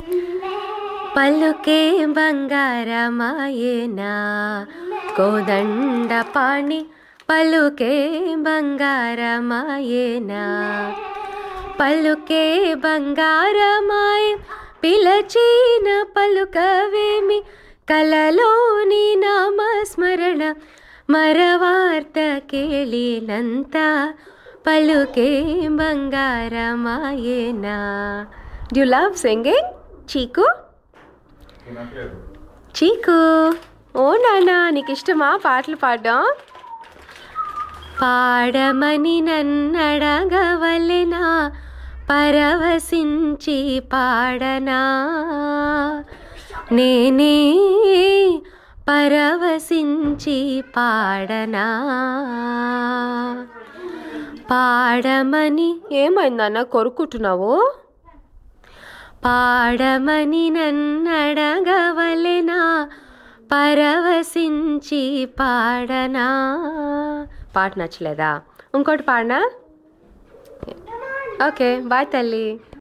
పలుకే బంగారమాయేనా కోదండ పాణి పలుకే బంగారమాయేనా పలుకే బంగారమాయ పిలచిన పలుకవేమి కలలోని నామస్మరణ మరవార్త కేళినంత పలుకే బంగారమాయేనా డ్యూ లవ్ సింగింగ్ చీకు చీకు ఓ నాన్న నీకు ఇష్టమా పాటలు పాడడం పాడమని నన్నడగవలెనా పరవశించి పాడనా నేనే పరవశించి పాడనా పాడమని ఏమైందన్న కొరుకుంటున్నావు పాడమని నన్నడగవలెనా పరవశించి పాడనా పాట నచ్చలేదా ఇంకోటి పాడనా ఓకే బాయ్ తల్లి